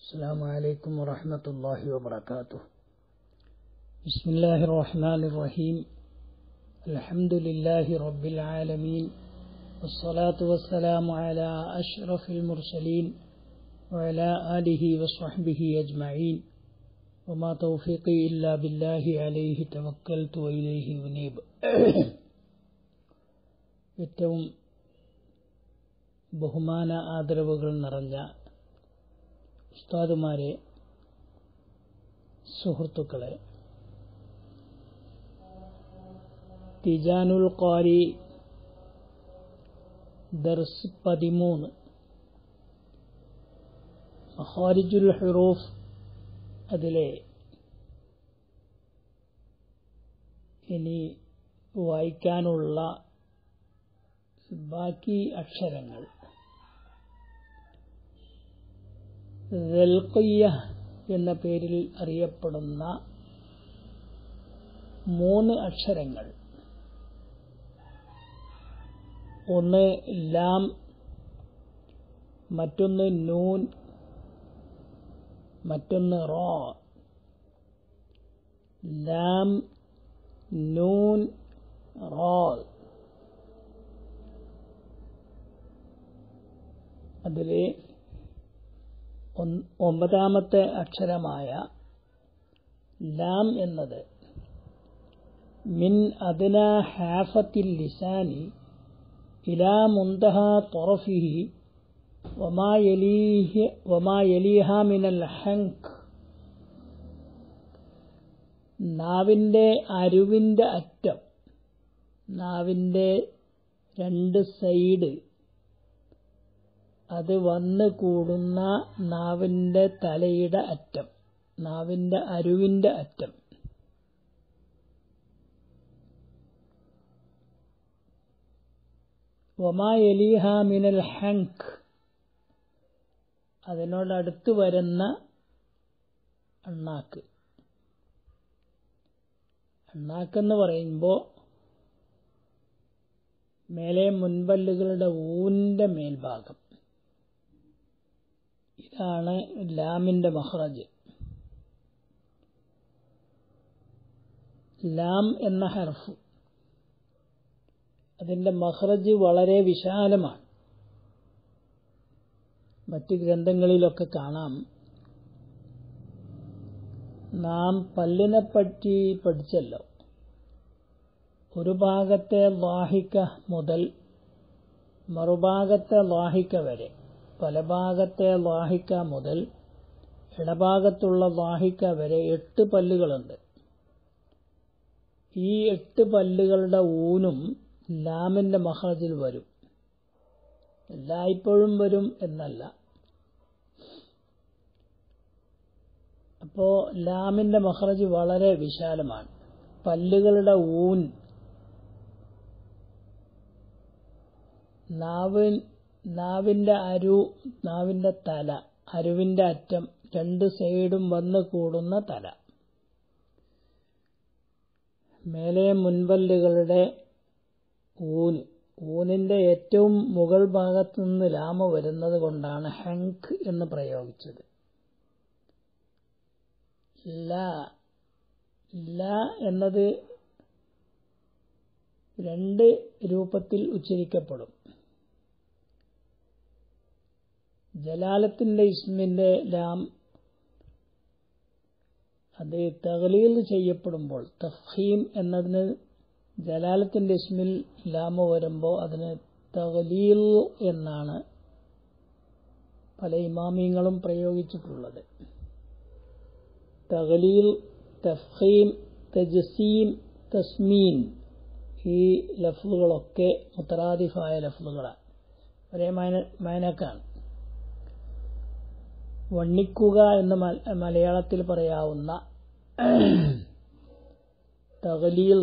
السلام عليكم ورحمة الله وبركاته بسم الله الرحمن الرحيم الحمد لله رب العالمين والصلاة والسلام على أشرف المرسلين وعلى آله وصحبه أجمعين وما توفيقي إلا بالله عليه توكلت وإليه أنيب ഏറ്റവും ബഹുമാന ആദരവുകൾ നിറഞ്ഞ ഉസ്താദുമാരെ സുഹൃത്തുക്കളെ തിജാനുൽ ഖാരി ദർസ് പതിമൂന്ന് മഹാരിജുൽ ഹുറൂഫ് അതിലെ ഇനി വായിക്കാനുള്ള ബാക്കി അക്ഷരങ്ങൾ ദൽഖിയ എന്ന പേരിൽ അറിയപ്പെടുന്ന മൂന്ന് അക്ഷരങ്ങൾ ഒന്ന് ലാം മറ്റൊന്ന് നൂൻ മറ്റൊന്ന് റോ ലാം നൂൻ റോ അതിലെ ഒമ്പതാമത്തെ അക്ഷരമായ ലാം എന്നത് മിൻ അദ്ന ഹാഫത്തിൽ ലിസാനി ഇലാ മുന്തഹ തൊറഫിഹി വമാ യലീഹ വമാ യലീഹ മിനൽ ഹങ്ക് നാവിൻ്റെ അരുവിൻ്റെ അറ്റം നാവിൻ്റെ രണ്ട് സൈഡ് അത് വന്ന് കൂടുന്ന നാവിൻ്റെ തലയുടെ അറ്റം നാവിൻ്റെ അരുവിൻ്റെ അറ്റം ഒമായലിഹ മിനൽ ഹങ്ക് അതിനോടടുത്ത് വരുന്ന അണ്ണാക്ക് അണ്ണാക്കെന്ന് പറയുമ്പോൾ മേലെ മുൻപല്ലുകളുടെ ഊന്റെ മേൽഭാഗം ഇതാണ് ലാമിന്റെ മഹ്റജ് ലാം എന്ന ഹർഫ് അതിന്റെ മഹ്റജ് വളരെ വിശാലമാണ് മറ്റ് ഗ്രന്ഥങ്ങളിലൊക്കെ കാണാം നാം പല്ലിനെപ്പറ്റി പഠിച്ചല്ലോ ഒരു ഭാഗത്തെ വാഹിക്ക മുതൽ മറുഭാഗത്തെ വാഹിക്ക വരെ പലഭാഗത്തെ വാഹിക്ക മുതൽ ഇടഭാഗത്തുള്ള വാഹിക്ക വരെ എട്ട് പല്ലുകളുണ്ട് ഈ എട്ട് പല്ലുകളുടെ ഊനും ലാമിന്റെ മഹറജിൽ വരും എല്ലായ്പ്പോഴും വരും എന്നല്ല അപ്പോ ലാമിന്റെ മഹറജ് വളരെ വിശാലമാണ് പല്ലുകളുടെ ഊൻ നാവ് നാവിന്റെ അരു നാവിന്റെ തല അരുവിന്റെ അറ്റം രണ്ട് സൈഡും വന്ന് കൂടുന്ന തല മേലെ മുൻപല്ലുകളുടെ ഊന് ഊനിന്റെ ഏറ്റവും മുകൾ ഭാഗത്തു നിന്ന് ലാമ വരുന്നത് കൊണ്ടാണ് ഹെങ്ക് എന്ന് പ്രയോഗിച്ചത് ല ല എന്നത് രണ്ട് രൂപത്തിൽ ഉച്ചരിക്കപ്പെടും ജലാലത്തിന്റെ ഇസ്മിന്റെ ലാം അത് തകലീൽ ചെയ്യപ്പെടുമ്പോൾ തഫീം എന്നതിന് ജലാലത്തിന്റെ ഇസ്മിൽ ലാമ വരുമ്പോൾ അതിന് തകലീൽ എന്നാണ് പല ഇമാമിയങ്ങളും പ്രയോഗിച്ചിട്ടുള്ളത് തകലീൽ തഫീം തജസീം തസ്മീൻ ഈ ലഫ്ലുകളൊക്കെ മുത്തറാദിഫായ ലഫ്ലുകളാണ് ഒരേ മൈനക്കാണ് വണ്ണിക്കുക എന്ന് മലയാളത്തിൽ പറയാവുന്ന തകലീൽ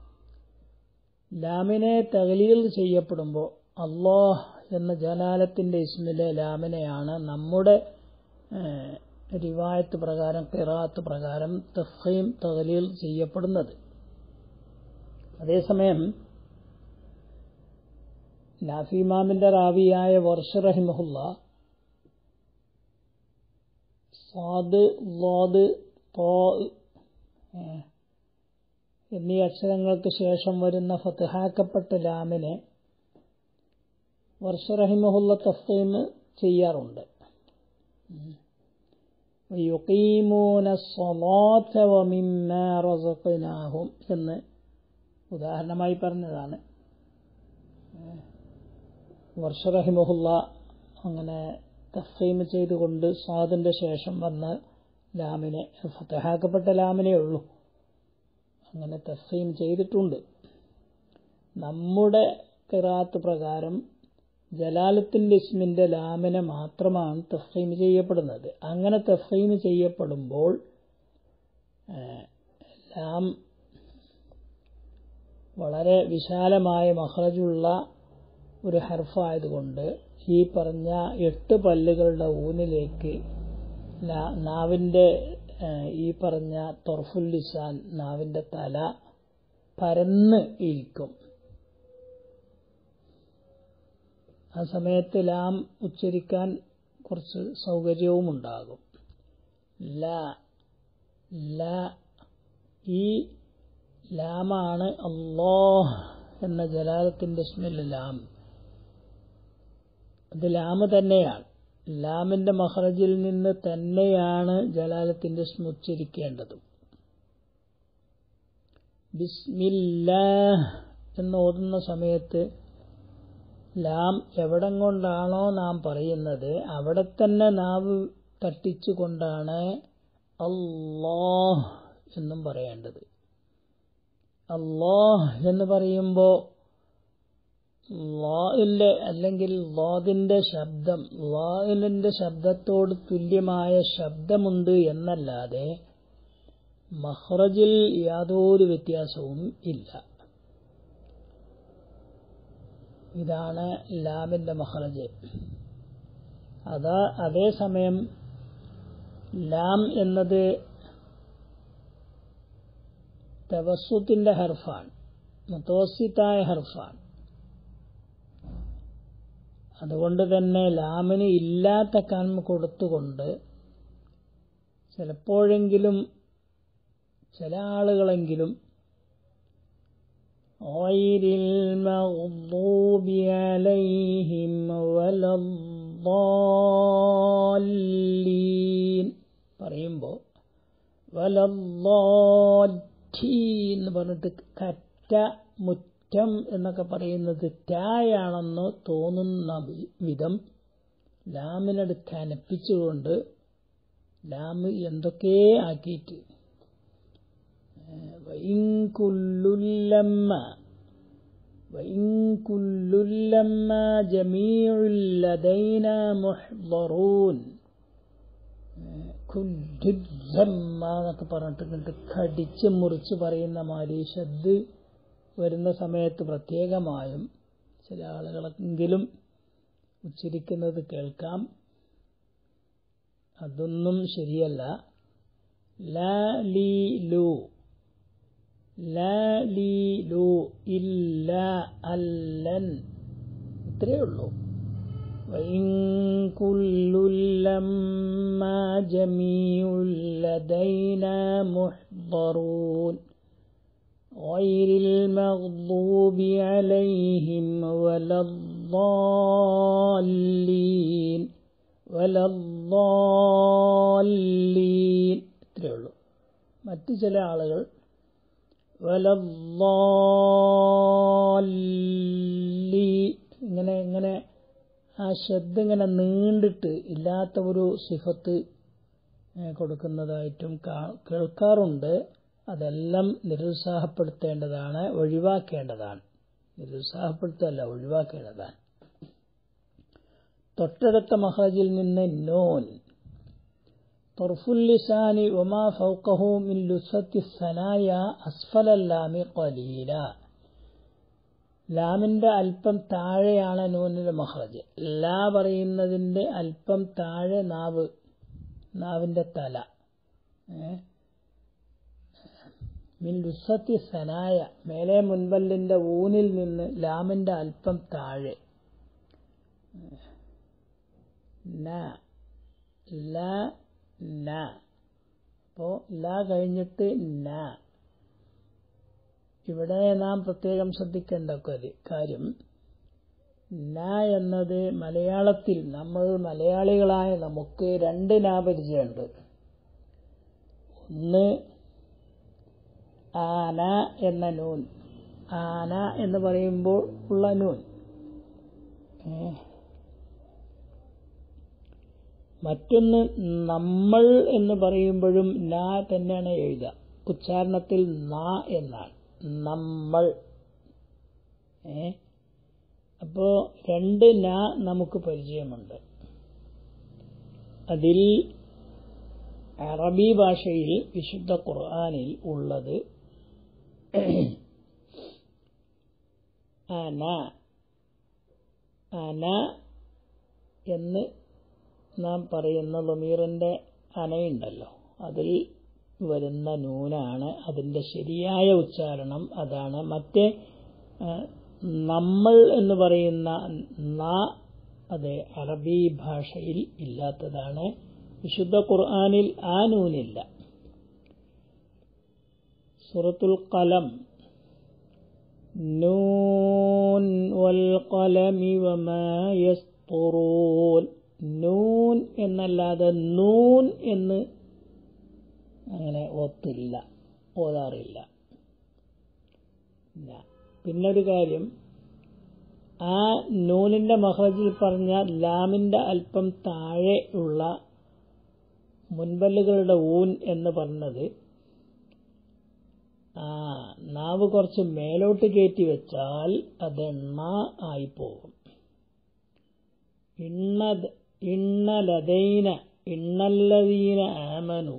ലാമിനെ തകലീൽ ചെയ്യപ്പെടുമ്പോൾ അള്ളാഹ് എന്ന ജലാലത്തിന്റെ ഇസ്മിലെ ലാമിനെയാണ് നമ്മുടെ റിവായത്ത് പ്രകാരം കിറാത്ത് പ്രകാരം തഫീം തകലീൽ ചെയ്യപ്പെടുന്നത് അതേസമയം നാഫിമാമിന്റെ റാവിയായ വർഷ റഹിമഹുല്ല സ്വാദ് ലോദ് തോ എന്നീ അക്ഷരങ്ങൾക്ക് ശേഷം വരുന്ന ഫത്ഹാക്കപ്പെട്ട ലാമിനെ വർഷറഹിമഹുള്ള തഫീം ചെയ്യാറുണ്ട് യുക്കീമൂന സ്വലാത്ത വമിമ്മ റസഖ്നാഹും എന്ന് ഉദാഹരണമായി പറഞ്ഞതാണ് വർഷറഹിമഹുല്ല അങ്ങനെ തഫീം ചെയ്തുകൊണ്ട് സ്വാദിന്റെ ശേഷം വന്ന ലാമിനെ ഫതഹാക്കപ്പെട്ട ലാമിനേ ഉള്ളൂ അങ്ങനെ തഫീം ചെയ്തിട്ടുണ്ട് നമ്മുടെ കിറാത്ത് പ്രകാരം ജലാലത്തിന്റെ ഇസ്മിന്റെ ലാമിനെ മാത്രമാണ് തഫീം ചെയ്യപ്പെടുന്നത് അങ്ങനെ തഫീം ചെയ്യപ്പെടുമ്പോൾ ലാം വളരെ വിശാലമായ മഹ്റജുള്ള ഒരു ഹർഫായതുകൊണ്ട് ഈ പറഞ്ഞ എട്ട് പല്ലുകളുടെ ഊനിലേക്ക് നാവിന്റെ ഈ പറഞ്ഞ തൊർഫുൽ ലിസാൻ നാവിന്റെ തല പരന്ന് ഇരിക്കും ആ സമയത്ത് ലാം ഉച്ചരിക്കാൻ കുറച്ച് സൗകര്യവും ഉണ്ടാകും ല ല ഈ ലാമാണ് അള്ളാഹ് എന്ന ജലാലത്തിന്റെ സ്മെല്ല് ലാം അത് ലാമ് തന്നെയാണ് ലാമിന്റെ മഹ്റജിൽ നിന്ന് തന്നെയാണ് ജലാലത്തിന്റെ സ്മ ഉച്ചരിക്കേണ്ടതും ബിസ്മില്ലാ എന്ന് ഓതുന്ന സമയത്ത് ലാം എവിടം കൊണ്ടാണോ നാം പറയുന്നത് അവിടെ തന്നെ നാവ് തട്ടിച്ചുകൊണ്ടാണ് അള്ളാഹ് എന്നും പറയേണ്ടത് അള്ളാഹ് എന്ന് പറയുമ്പോൾ ലായിലെ അല്ലെങ്കിൽ ലാദിന്റെ ശബ്ദം ലായിലിന്റെ ശബ്ദത്തോട് തുല്യമായ ശബ്ദമുണ്ട് എന്നല്ലാതെ മഹ്റജിൽ യാതൊരു വ്യത്യാസവും ഇല്ല ഇതാണ് ലാമിന്റെ മഹ്റജ് അതാ അതേസമയം ലാം എന്നത് തവസ്സുത്തിന്റെ ഹർഫാണ് മുത്തോസിത്തായ ഹർഫാണ് അതുകൊണ്ട് തന്നെ ലാമിന് ഇല്ലാത്ത കൺമ കൊടുത്തുകൊണ്ട് ചിലപ്പോഴെങ്കിലും ചില ആളുകളെങ്കിലും غير المغضوب عليهم ولا الضالين പറയുമ്പോൾ വലല്ലാറ്റി എന്ന് പറഞ്ഞിട്ട് കറ്റ മുറ്റം എന്നൊക്കെ പറയുന്നത് ടായാണെന്ന് തോന്നുന്ന വിധം ലാമിനട് കനപ്പിച്ചുകൊണ്ട് ലാമ് എന്തൊക്കെ ആക്കിയിട്ട് വൈങ്കുല്ലുല്ലമ്മ വൈങ്കുല്ലുല്ലമ്മ ജമീഉല്ലദൈന മുഹ്ദറൂൻ എന്നൊക്കെ പറഞ്ഞിട്ട് ഇങ്ങോട്ട് കടിച്ച് മുറിച്ച് പറയുന്ന മാതിരി ശബ്ദ് വരുന്ന സമയത്ത് പ്രത്യേകമായും ചില ആളുകളെങ്കിലും ഉച്ചരിക്കുന്നത് കേൾക്കാം അതൊന്നും ശരിയല്ല ലാ ലീ ലു ലാ ലീ ലു ഇല്ല അല്ലൻ ഇത്രയേ ഉള്ളൂ وإن كل لما جميع لدينا محضرون غير المغضوب عليهم ولا الضالين ولا الضالين ഇത്രയേ ഉള്ളൂ മറ്റു ചില ആളുകൾ വലല്ലാലി ഇങ്ങനെ ഇങ്ങനെ ആ ശ്രദ്ധ ഇങ്ങനെ നീണ്ടിട്ട് ഇല്ലാത്ത ഒരു സിഫത്ത് കൊടുക്കുന്നതായിട്ടും കേൾക്കാറുണ്ട് അതെല്ലാം നിരുത്സാഹപ്പെടുത്തേണ്ടതാണ് ഒഴിവാക്കേണ്ടതാണ് നിരുത്സാഹപ്പെടുത്തല്ല ഒഴിവാക്കേണ്ടതാണ് തൊട്ടടുത്ത മഹ്റജിൽ നിന്ന് നോൻ തൊർഫുല്ലിസാനി ഒമാ ഫൗക്കഹു മിൻ ലുസത്തി സനായ അസ്ഫലല്ലാമി ഖലീല ലാമിന്റെ അല്പം താഴെയാണ് നൂനിന്റെ മഹ്റജ് ലാ പറയുന്നതിന്റെ അല്പം താഴെ നാവ് നാവിന്റെ തല മിൻ ലുസത്തി സനായ മേലെ മുൻപല്ലിന്റെ ഊനിൽ നിന്ന് ലാമിന്റെ അല്പം താഴെ ല ന അപ്പോ ല കഴിഞ്ഞിട്ട് ന ഇവിടെ നാം പ്രത്യേകം ശ്രദ്ധിക്കേണ്ട ഒരു കാര്യം ന എന്നത് മലയാളത്തിൽ നമ്മൾ മലയാളികളായ നമുക്ക് രണ്ട് നാ പരിചയമുണ്ട് ഒന്ന് ആന എന്ന നൂൻ ആന എന്ന് പറയുമ്പോൾ ഉള്ള നൂൻ മറ്റൊന്ന് നമ്മൾ എന്ന് പറയുമ്പോഴും ന തന്നെയാണ് എഴുതുക ഉച്ചാരണത്തിൽ ന എന്നാണ് നമ്മൾ ഏ അപ്പോ രണ്ട് ന നമുക്ക് പരിചയമുണ്ട് അതിൽ അറബി ഭാഷയിൽ വിശുദ്ധ ഖുർആാനിൽ ഉള്ളത് അന അന എന്ന് നാം പറയുന്ന ലമീറിന്റെ അനയുണ്ടല്ലോ അതിൽ വരുന്ന നൂനാണ് അതിന്റെ ശരിയായ ഉച്ചാരണം അതാണ് മറ്റേ നമ്മൾ എന്ന് പറയുന്ന ന അത് അറബി ഭാഷയിൽ ഇല്ലാത്തതാണ് വിശുദ്ധ ഖുർആാനിൽ ആ നൂനില്ല സുറത്തുൽ കലം നൂൻ വൽ ഖലമി വമാ യസ്തുറൂൻ നൂൻ എന്നല്ലാതെ നൂൻ എന്ന് അങ്ങനെ ഒത്തില്ല ഓതാറില്ല പിന്നൊരു കാര്യം ആ നൂനിന്റെ മഹ്റജിൽ പറഞ്ഞ ലാമിന്റെ അല്പം താഴെ ഉള്ള മുൻപല്ലുകളുടെ ഊൻ എന്ന് പറഞ്ഞത് ആ നാവ് കുറച്ച് മേലോട്ട് കയറ്റി വെച്ചാൽ അത് എണ്ണ ആയിപ്പോകും ഇണ്ണ ഇണ്ണലതൈന ഇണ്ണല്ലതീന ആമനു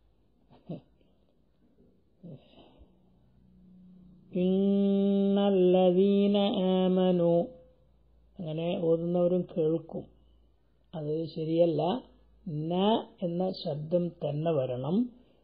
ഇണ്ണല്ലതീന ആമനു അങ്ങനെ ഓതുന്നവരും കേൾക്കും അത് ശരിയല്ല ന എന്ന ശബ്ദം തന്നെ വരണം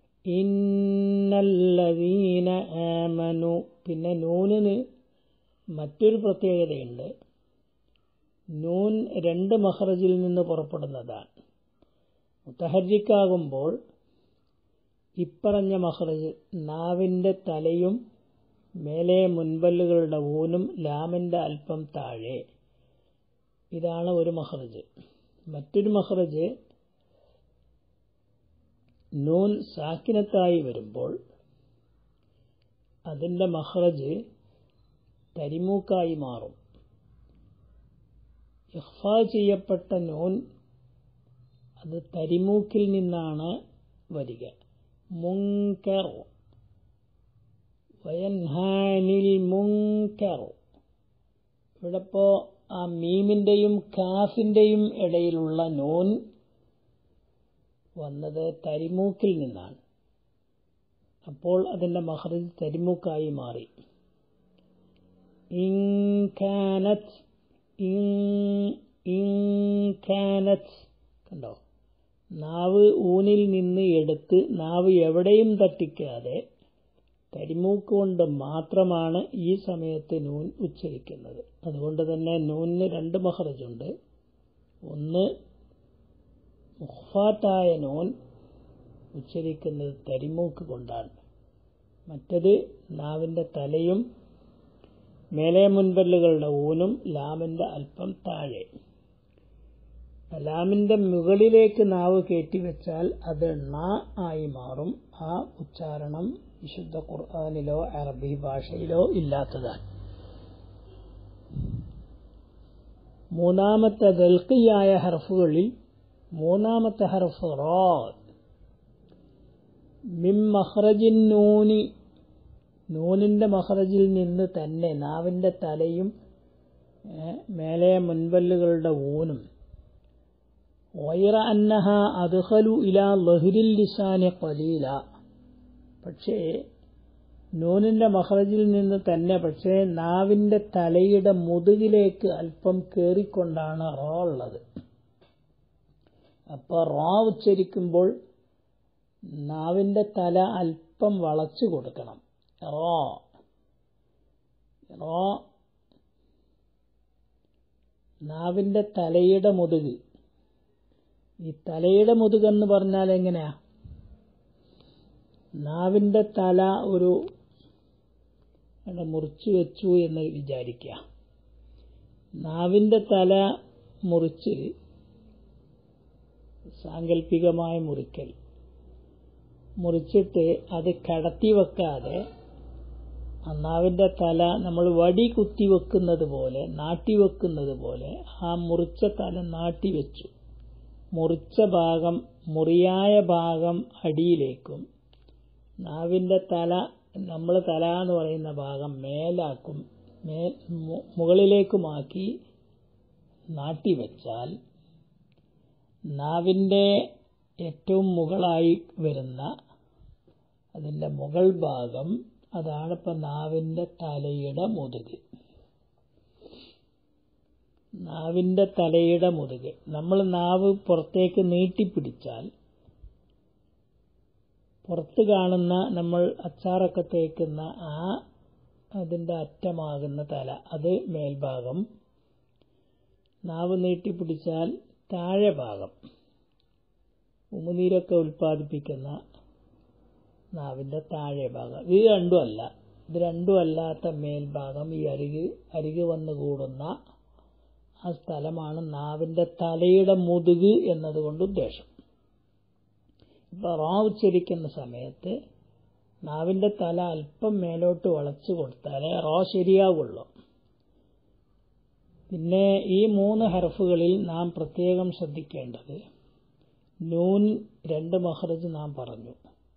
ഇന്നല്ലതീന ആമനു പിന്നെ നൂനിന് മറ്റൊരു പ്രത്യേകതയുണ്ട് നൂൻ രണ്ട് മഹ്റജിൽ നിന്ന് പുറപ്പെടുന്നതാണ് മുത്തഹരിക്കാകുമ്പോൾ ഇപ്പറഞ്ഞ മഹ്റജ് നാവിന്റെ തലയും മേലെ മുൻപല്ലുകളുടെ ഊനും ലാമിന്റെ അല്പം താഴെ ഇതാണ് ഒരു മഹ്റജ് മറ്റൊരു മഹ്റജ് നൂൻ സാക്കിനത്തായി വരുമ്പോൾ അതിന്റെ മഹ്റജ് തരിമൂക്കായി മാറും ഇഹ്ഫ ചെയ്യപ്പെട്ട നൂൻ അത് തരിമൂക്കിൽ നിന്നാണ് വരിക മുങ്കർ വയൻഹാനിൽ മുങ്കർ ഇവിടെ ഇപ്പോ ആ മീമിന്റെയും കാഫിന്റെയും ഇടയിലുള്ള നൂൻ വന്നത് തരിമൂക്കിൽ നിന്നാണ് അപ്പോൾ അതിന്റെ മഹ്റജ് തരിമൂക്കായി മാറി ഇൻകാനത്ത് ഇൻകാനത്ത് കണ്ടോ നാവ് ഊനിൽ നിന്ന് എടുത്ത് നാവ് എവിടെയും തട്ടിക്കാതെ കരിമൂക്ക് കൊണ്ട് മാത്രമാണ് ഈ സമയത്ത് നൂൻ ഉച്ചരിക്കുന്നത് അതുകൊണ്ട് തന്നെ നൂനിന് രണ്ട് മഹറജുണ്ട് ഒന്ന് മുഹ്ഫാത്തായ നൂൻ ഉച്ചരിക്കുന്നത് തരിമൂക്ക് കൊണ്ടാണ് മറ്റത് നാവിന്റെ തലയും മേലെ മുൻപല്ലുകളുടെ ഊനും ലാമിന്റെ അല്പം താഴെ ലാമിന്റെ മുകളിലേക്ക് നാവ് കയറ്റിവെച്ചാൽ അത് ണ ആയി മാറും ആ ഉച്ചാരണം വിശുദ്ധ ഖുർആാനിലോ അറബി ഭാഷയിലോ ഇല്ലാത്തതാണ് മൂന്നാമത്തെ ദൽക്കിയായ ഹർഫുകളിൽ മൂന്നാമത്തെ ഹർഫ് റോ മിം മഹ്റജിൻ നൂനി നൂനിന്റെ മഹ്റജിൽ നിന്ന് തന്നെ നാവിന്റെ തലയും മേലെ മുൻപല്ലുകളുടെ ഊനും വൈറ അന്നഹ അദ്ഹലു ഇലാ ലഹ്രിൽ ലിസാനി ഖലീല പക്ഷേ നൂനിന്റെ മഹ്റജിൽ നിന്ന് തന്നെ പക്ഷേ നാവിന്റെ തലയുടെ മുതുകിലേക്ക് അല്പം കേറിക്കൊണ്ടാണ് റോ ഉള്ളത് അപ്പൊ റോ ഉച്ചരിക്കുമ്പോൾ നാവിന്റെ തല അല്പം വളച്ചു കൊടുക്കണം റോ റോ നാവിന്റെ തലയുടെ മുതുക് ഈ തലയുടെ മുതുകെന്ന് പറഞ്ഞാൽ എങ്ങനെയാ നാവിന്റെ തല ഒരു അവിടെ മുറിച്ചു വെച്ചു എന്ന് വിചാരിക്കുക നാവിന്റെ തല മുറിച്ച് സാങ്കല്പികമായ മുറിക്കൽ മുറിച്ചിട്ട് അത് കടത്തി വെക്കാതെ ആ നാവിന്റെ തല നമ്മൾ വടി കുത്തി വെക്കുന്നത് പോലെ നാട്ടി വെക്കുന്നത് പോലെ ആ മുറിച്ച തല നാട്ടി വെച്ചു മുറിച്ച ഭാഗം മുറിയായ ഭാഗം അടിയിലേക്കും നാവിന്റെ തല നമ്മൾ തല എന്ന് പറയുന്ന ഭാഗം മേലാക്കും മേൽ മുകളിലേക്കുമാക്കി നാട്ടിവെച്ചാൽ നാവിന്റെ ഏറ്റവും മുകളായി വരുന്ന അതിന്റെ മുകൾ ഭാഗം അതാണ് ഇപ്പൊ നാവിന്റെ തലയുടെ മുതുക് നാവിന്റെ തലയുടെ മുതുക് നമ്മൾ നാവ് പുറത്തേക്ക് നീട്ടിപ്പിടിച്ചാൽ പുറത്ത് കാണുന്ന നമ്മൾ അച്ചാറൊക്കെ തേക്കുന്ന ആ അതിന്റെ അറ്റമാകുന്ന തല അത് മേൽഭാഗം നാവ് നീട്ടിപ്പിടിച്ചാൽ താഴെ ഭാഗം ഉമിനീരൊക്കെ ഉൽപ്പാദിപ്പിക്കുന്ന നാവിന്റെ താഴെ ഭാഗം ഇത് രണ്ടും അല്ല ഇത് രണ്ടും അല്ലാത്ത മേൽഭാഗം ഈ അരിക് അരിക് വന്നു കൂടുന്ന ആ സ്ഥലമാണ് നാവിന്റെ തലയുടെ മുതുക് എന്നതുകൊണ്ട് ഉദ്ദേശം ഇപ്പൊ റോ ഉച്ചരിക്കുന്ന സമയത്ത് നാവിന്റെ തല അല്പം മേലോട്ട് വളച്ചു കൊടുത്താലേ റോ ശരിയാവുള്ളൂ പിന്നെ ഈ മൂന്ന് ഹർഫുകളിൽ നാം പ്രത്യേകം ശ്രദ്ധിക്കേണ്ടത് നൂൻ രണ്ട് മഹ്റജ് നാം പറഞ്ഞു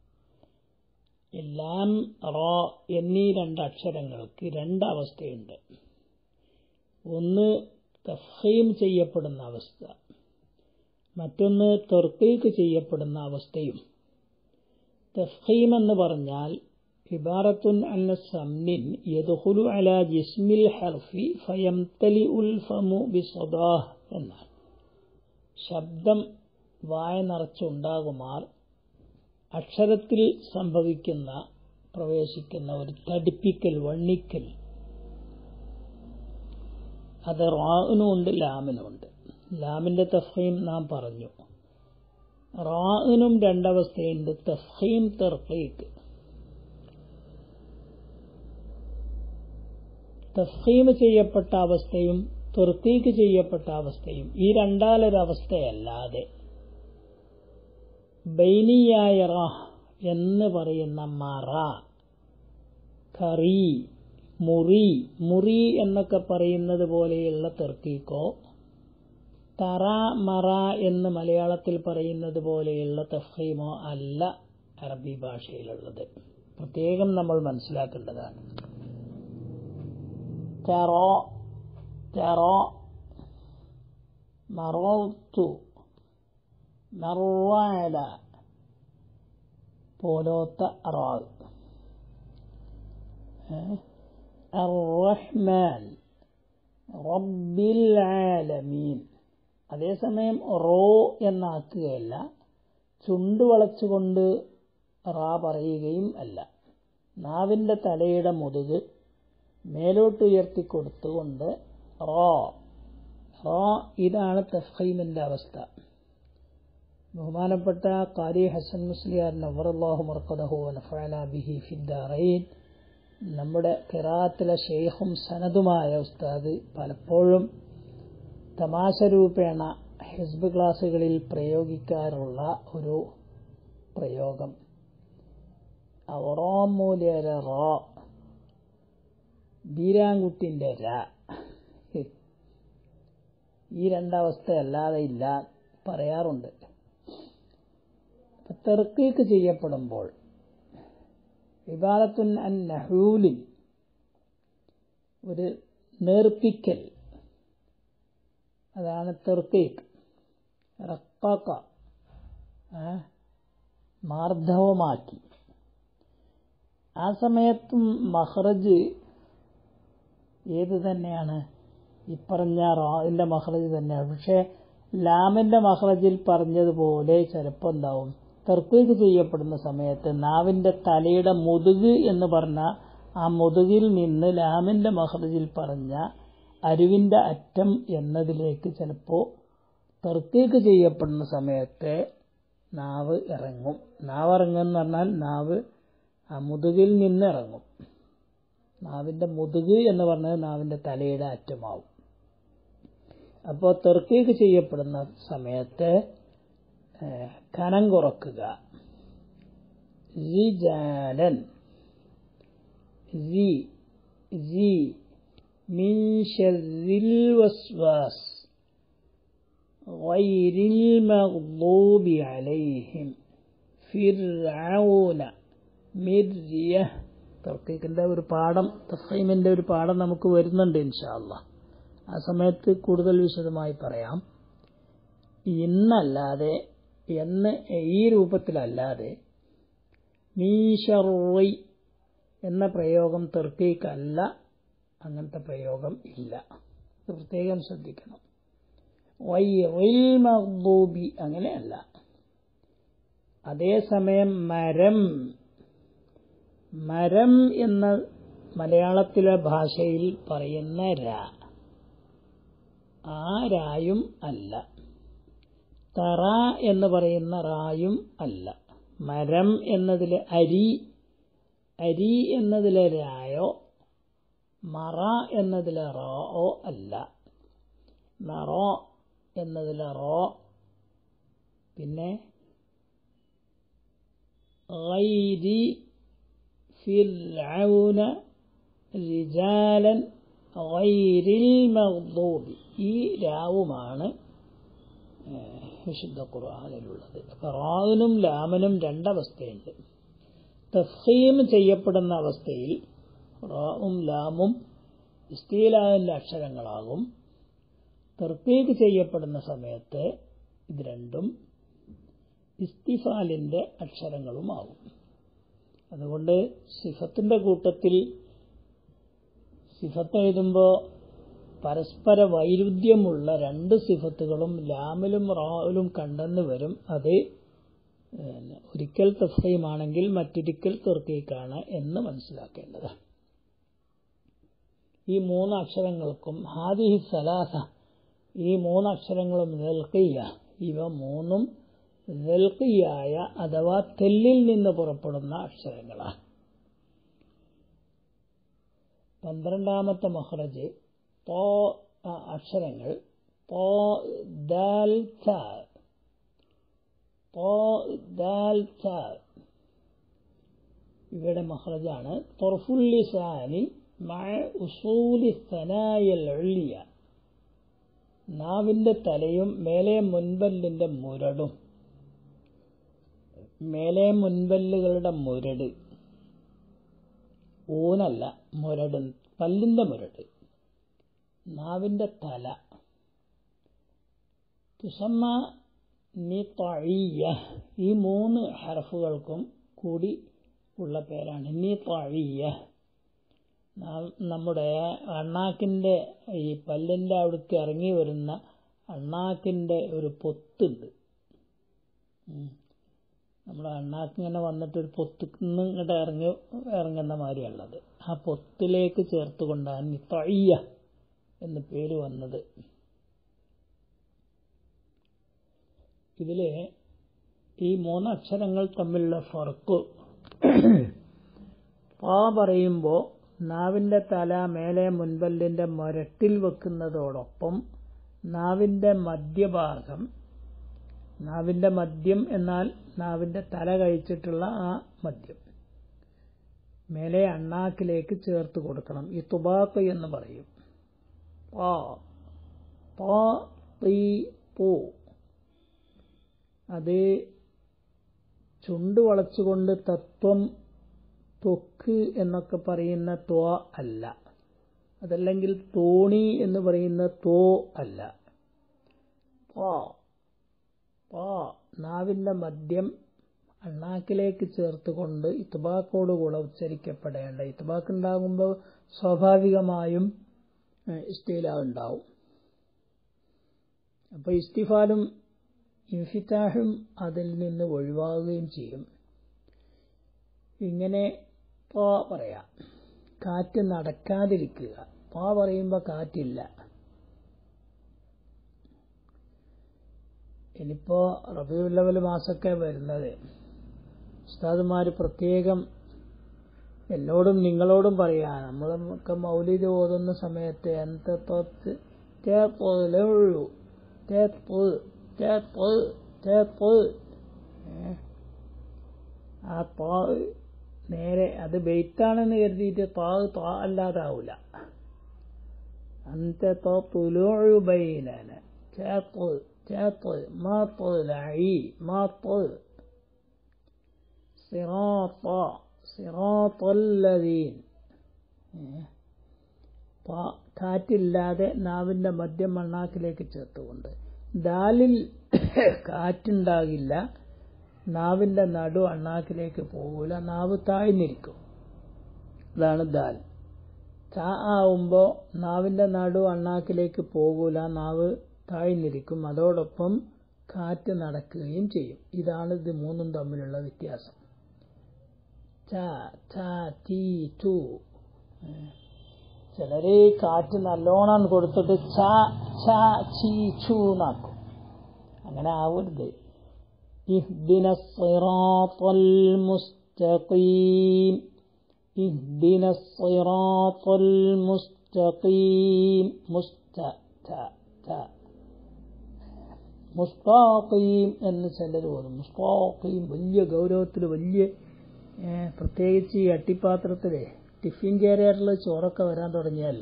എല്ലാം റോ എന്നീ രണ്ട് അക്ഷരങ്ങൾക്ക് രണ്ട് അവസ്ഥയുണ്ട് ഒന്ന് തഫീം ചെയ്യപ്പെടുന്ന അവസ്ഥ മറ്റൊന്ന് തെർക്കീക്ക് ചെയ്യപ്പെടുന്ന അവസ്ഥയും തഫീം എന്ന് പറഞ്ഞാൽ ഇബാറത്തുൻ അന്ന സംനിൻ യദ്ഖുലു അലാ ജിസ്മിൽ ഹർഫി ഫയംതലി ഉൽ ഫമു ബിസദാഹ് എന്നാൽ ശബ്ദം വായ നിറച്ചുണ്ടാകുമാർ അക്ഷരത്തിൽ സംഭവിക്കുന്ന പ്രവേശിക്കുന്ന ഒരു തടിപ്പിക്കൽ വണ്ണിക്കൽ അത് റാവിനും ഉണ്ട് ലാമിനും ഉണ്ട് ലാമിന്റെ തഫീം നാം പറഞ്ഞു റാവിനും രണ്ടവസ്ഥയുണ്ട് തഫീം തെർക്കീക്ക് തഫീം ചെയ്യപ്പെട്ട അവസ്ഥയും തെർക്കീക്ക് ചെയ്യപ്പെട്ട അവസ്ഥയും ഈ രണ്ടാലൊരവസ്ഥയല്ലാതെ ബൈനിയായ റ എന്ന് പറയുന്ന മറ കറി മുറി മുറി എന്നൊക്കെ പറയുന്നത് പോലെയുള്ള തെർക്കീക്കോ തറ മറ എന്ന് മലയാളത്തിൽ പറയുന്നത് പോലെയുള്ള തഫീമോ അല്ല അറബി ഭാഷയിലുള്ളത് പ്രത്യേകം നമ്മൾ മനസ്സിലാക്കേണ്ടതാണ് തെറോ തെറോ മറോത്തു മറുവാല പോലോത്ത റാവ് الرحمن رب العالمين അതേസമയം റോ എന്നാക്കുകയല്ല ചുണ്ട് വളച്ചുകൊണ്ട് റാ പറയുകയും അല്ല നാവിന്റെ തലയുടെ മുതുക് മേലോട്ട് ഉയർത്തിക്കൊടുത്തുകൊണ്ട് റോ റോ ഇതാണ് തഫീമിന്റെ അവസ്ഥ ബഹുമാനപ്പെട്ട കാരി ഹസൻ മുസ്ലിയാർ നവറല്ലാഹു മർക്കദഹു നഫഅന ബിഹി ഫിദ്ദാറൈൻ നമ്മുടെ കിറാത്തിലെ ഷെയ്ഖും സനതുമായ ഉസ്താദ് പലപ്പോഴും തമാശ രൂപേണ ഹിസ്ബ് ക്ലാസ്സുകളിൽ പ്രയോഗിക്കാറുള്ള ഒരു പ്രയോഗം റോമൂലര റോ ബീരാങ്കുട്ടിന്റെ ര ഈ രണ്ടവസ്ഥ അല്ലാതെ ഇല്ല പറയാറുണ്ട് തെർക്കീക്ക് ചെയ്യപ്പെടുമ്പോൾ ഇബാദത്തുൻ അൻ നഹൂലിൻ ഒരു നേർപ്പിക്കൽ അതാണ് തെർക്കീക്ക് റക്കാക്ക മാർദ്ദവമാക്കി ആ സമയത്തും മഹ്റജ് ഏത് തന്നെയാണ് ഈ പറഞ്ഞ റാവിന്റെ മഹ്റജ് തന്നെയാണ് പക്ഷെ ലാമിന്റെ മഹ്റജിൽ പറഞ്ഞതുപോലെ ചിലപ്പോൾ എന്താവും തെർക്കീക്ക് ചെയ്യപ്പെടുന്ന സമയത്ത് നാവിന്റെ തലയുടെ മുതുക് എന്ന് പറഞ്ഞ ആ മുതുകിൽ നിന്ന് ലാമിന്റെ മഹ്റജിൽ പറഞ്ഞ അരുവിന്റെ അറ്റം എന്നതിലേക്ക് ചിലപ്പോൾ തെർക്കീക്ക് ചെയ്യപ്പെടുന്ന സമയത്ത് നാവ് ഇറങ്ങും നാവ് ഇറങ്ങും എന്ന് പറഞ്ഞാൽ നാവ് ആ മുതുകിൽ നിന്ന് ഇറങ്ങും നാവിന്റെ മുതുക് എന്ന് പറഞ്ഞത് നാവിന്റെ തലയുടെ അറ്റമാവും അപ്പോൾ തെർക്കീക്ക് ചെയ്യപ്പെടുന്ന സമയത്ത് കനം കുറക്കുക റിജാലൻ സി സി മിൻ ഷർറിൽ വസ്വാസ് غير المغضوب عليهم فرعون മിർയ തർക്കീക്കിന്റെ ഒരു പാഠം തഫീമിന്റെ ഒരു പാഠം നമുക്ക് വരുന്നുണ്ട് ഇൻഷാല്ല ആ സമയത്ത് കൂടുതൽ വിശദമായി പറയാം ഇന്നല്ലാതെ എന്ന് ഈ രൂപത്തിലല്ലാതെ മീഷറി എന്ന പ്രയോഗം തെർക്കീക്കല്ല അങ്ങനത്തെ പ്രയോഗം ഇല്ല ഇത് പ്രത്യേകം ശ്രദ്ധിക്കണം വൈറിൽ മഹ്ബൂബി അങ്ങനെയല്ല അതേസമയം മരം മരം എന്ന മലയാളത്തിലെ ഭാഷയിൽ പറയുന്ന രാ ആ രായും അല്ല തറ എന്ന് പറയുന്ന റായും അല്ല മരം എന്നതിലെ അരി അരി എന്നതിലെ രായോ മറ എന്നതിലെ റോ അല്ല മറോ എന്നതിലെ റോ പിന്നെ ഗൈരി ഫിർഔന റിജാലൻ ഗൈരിൽ മഗ്ദൂബി ഈ രാവുമാണ് വിശുദ്ധ ഖുർആാനിലുള്ളത് അപ്പൊ റാവിനും ലാമനും രണ്ടവസ്ഥയുണ്ട് തഫീം ചെയ്യപ്പെടുന്ന അവസ്ഥയിൽ റാവും ലാമും ഇസ്തീലായന്റെ അക്ഷരങ്ങളാകും തെർക്കീക്ക് ചെയ്യപ്പെടുന്ന സമയത്ത് ഇത് രണ്ടും ഇസ്തിഫാലിന്റെ അക്ഷരങ്ങളുമാകും അതുകൊണ്ട് സിഫത്തിന്റെ കൂട്ടത്തിൽ സിഫത്ത് എഴുതുമ്പോൾ പരസ്പര വൈരുദ്ധ്യമുള്ള രണ്ട് സിഫത്തുകളും ലാമിലും റാവിലും കണ്ടെന്ന് വരും അത് ഒരിക്കൽ തഫീമാണെങ്കിൽ മറ്റൊരിക്കൽ തെർക്കീക്കാണ് എന്ന് മനസ്സിലാക്കേണ്ടത് ഈ മൂന്ന് അക്ഷരങ്ങൾക്കും ഹാദിഹി സലാസ ഈ മൂന്ന് അക്ഷരങ്ങളും ദൽക്കിയ ഇവ മൂന്നും ദൽക്കിയായ അഥവാ തെല്ലിൽ നിന്ന് പുറപ്പെടുന്ന അക്ഷരങ്ങളാണ് പന്ത്രണ്ടാമത്തെ മഹ്റജ് പോ അക്ഷരങ്ങൾ പോ ദാൽ ത പോ ദാൽ ത ഇവയുടെ മഹ്റജാണ് തൊർഫുല്ലിസാനി മഴ ഉസൂലി സനായൽ ഒള്ളിയ നാവിന്റെ തലയും മേലെ മുൻപല്ലിന്റെ മുരടും മേലെ മുൻപല്ലുകളുടെ മുരട് ഊനല്ല മുരട് പല്ലിന്റെ മുരട് നാവിന്റെ തല തുസമ്മ നിത്തഴിയ ഈ മൂന്ന് ഹർഫുകൾക്കും കൂടി ഉള്ള പേരാണ് നിത്തഴിയ നമ്മുടെ അണ്ണാക്കിന്റെ ഈ പല്ലിന്റെ അവിടേക്ക് ഇറങ്ങി വരുന്ന അണ്ണാക്കിന്റെ ഒരു പൊത്തുണ്ട് നമ്മുടെ അണ്ണാക്ക് ഇങ്ങനെ വന്നിട്ട് ഒരു പൊത്തുനിന്ന് ഇങ്ങോട്ട് ഇറങ്ങി ഇറങ്ങുന്ന മാതിരിയുള്ളത് ആ പൊത്തിലേക്ക് ചേർത്തുകൊണ്ടാണ് നിത്തഴിയ എന്ന് പേര് വന്നത് ഇതില് ഈ മൂന്ന് അക്ഷരങ്ങൾ തമ്മിലുള്ള ഫർക്ക് പാ പറയുമ്പോൾ നാവിന്റെ തല മേലെ മുൻപല്ലിന്റെ മുരട്ടിൽ വെക്കുന്നതോടൊപ്പം നാവിന്റെ മധ്യഭാഗം നാവിന്റെ മദ്യം എന്നാൽ നാവിന്റെ തല കഴിച്ചിട്ടുള്ള ആ മദ്യം മേലെ അണ്ണാക്കിലേക്ക് ചേർത്ത് കൊടുക്കണം ഈ തുബാക്ക് എന്ന് പറയും പാ പാ തീ പൂ അത് ചുണ്ട് വളച്ചുകൊണ്ട് തത്വം ത്വക്ക് എന്നൊക്കെ പറയുന്ന ത്വ അല്ല അതല്ലെങ്കിൽ തോണി എന്ന് പറയുന്ന തോ അല്ല പോ പോ നാവിന്റെ മദ്യം അണ്ണാക്കിലേക്ക് ചേർത്തുകൊണ്ട് ഇത്തുബാക്കോടുകൂടെ ഉച്ചരിക്കപ്പെടേണ്ട ഇത്തുബാക്ക് ഉണ്ടാകുമ്പോൾ സ്വാഭാവികമായും ഇസ്തീല ഉണ്ടാവും അപ്പൊ ഇസ്തിഫാലും ഇൻഫിറ്റാഹും അതിൽ നിന്ന് ഒഴിവാകുകയും ചെയ്യും ഇങ്ങനെ പോ പറയാം കാറ്റ് നടക്കാതിരിക്കുക പോ പറയുമ്പോൾ കാറ്റില്ല ഇനിയിപ്പോ റബിയുല്ലവൽ മാസമൊക്കെ വരുന്നത് ഉസ്താദുമാര് പ്രത്യേകം എന്നോടും നിങ്ങളോടും പറയാ നമ്മളൊക്കെ മൗലിദ് ഓതുന്ന സമയത്ത് എന്തൊത്ത് തേപ്പൊഴുള്ളൂ തേപ്പ് തേപ്പ് തേപ്പ് ആ താ നേരെ അത് ബെയ്ത്താണെന്ന് കരുതിയിട്ട് താ താ അല്ലാതാവൂല അന്ത തുലൂഴു ബൈനന തേപ്പ് തേപ്പ് മാ തുലഴി മാ തു صراط صراط الذين കാറ്റില്ലാതെ നാവിന്റെ മധ്യം മണ്ണാക്കിലേക്ക് ചേർത്തുകൊണ്ട് ദാലിൽ കാറ്റുണ്ടാകില്ല നാവിന്റെ നടു അണ്ണാക്കിലേക്ക് പോകൂല നാവ് താഴ്ന്നിരിക്കും അതാണ് ദാൽ ചാ ആവുമ്പോ നാവിന്റെ നടു അണ്ണാക്കിലേക്ക് പോകൂല നാവ് താഴ്ന്നിരിക്കും അതോടൊപ്പം കാറ്റ് നടക്കുകയും ചെയ്യും ഇതാണ് ഇത് മൂന്നും തമ്മിലുള്ള വ്യത്യാസം ച ച ടി ടു ചിലര് കാറ്റ് നല്ലോണം കൊടുത്തിട്ട് ച ച ചി ചു എന്നാക്കും അങ്ങനെ ആവരുത് اهدنا الصراط المستقيم اهدنا الصراط المستقيم مست ത ത മുസ്താഖീം എന്ന് ചിലർ ഓതും മുസ്താഖീം വലിയ ഗൗരവത്തിൽ വലിയ പ്രത്യേകിച്ച് ഈ അട്ടിപ്പാത്രത്തില് ടിഫിൻ കാരിയറിൽ ചോറൊക്കെ വരാൻ തുടങ്ങിയാൽ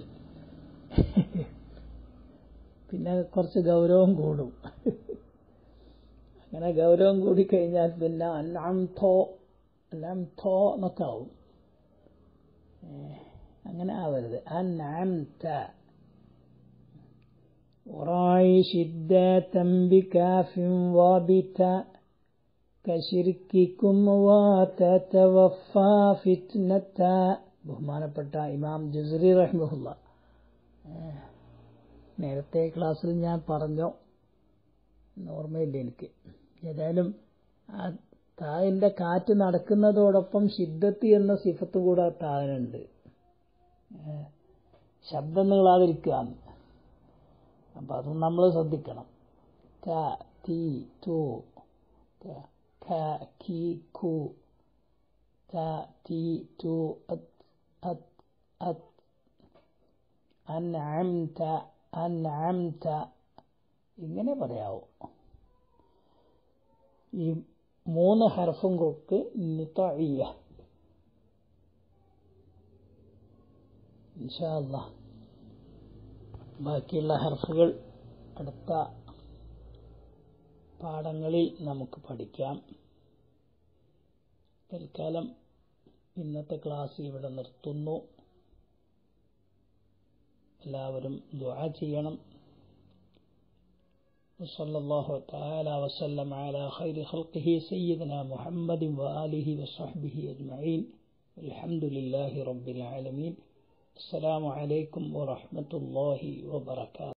പിന്നെ കുറച്ച് ഗൗരവം കൂടും അങ്ങനെ ഗൗരവം കൂടിക്കഴിഞ്ഞാൽ പിന്നെ അന്നാംതോ അന്നാംതോ എന്നൊക്കെ ആവും അങ്ങനെ ആവരുത് അന്നാംത وراعي شدة بكاف وابتا كشرككم وتتوفى فتنة ബഹുമാനപ്പെട്ട ഇമാം ജുസറി റഹ്മുല്ല നേരത്തെ ക്ലാസ്സിൽ ഞാൻ പറഞ്ഞു ഓർമ്മയില്ല എനിക്ക് ഏതായാലും ആ താഴിന്റെ കാറ്റ് നടക്കുന്നതോടൊപ്പം ശിദ്ധത്തി എന്ന സിഫത്ത് കൂടെ താഴനുണ്ട് ശബ്ദം നീളാതിരിക്കുക അപ്പൊ അതും നമ്മൾ ശ്രദ്ധിക്കണം ക തി തു ഖ കി കു ത തി തു അത് അത് അത് അൻഅംത അൻഅംത ഇങ്ങനെ പറയാവൂ ഈ മൂന്ന് ഹർഫും കൊക്ക് നിത്തഴിയ ഇൻഷാ അല്ലാഹ് ബാക്കിയുള്ള ഹർഫുകൾ അടുത്ത പാഠങ്ങളിൽ നമുക്ക് പഠിക്കാം തൽക്കാലം ഇന്നത്തെ ക്ലാസ് ഇവിടെ നിർത്തുന്നു എല്ലാവരും ദുആ ചെയ്യണം وصلى الله تعالى وسلم على خير خلقه سيدنا محمد وآله وصحبه أجمعين الحمد لله رب العالمين السلام عليكم ورحمة الله وبركاته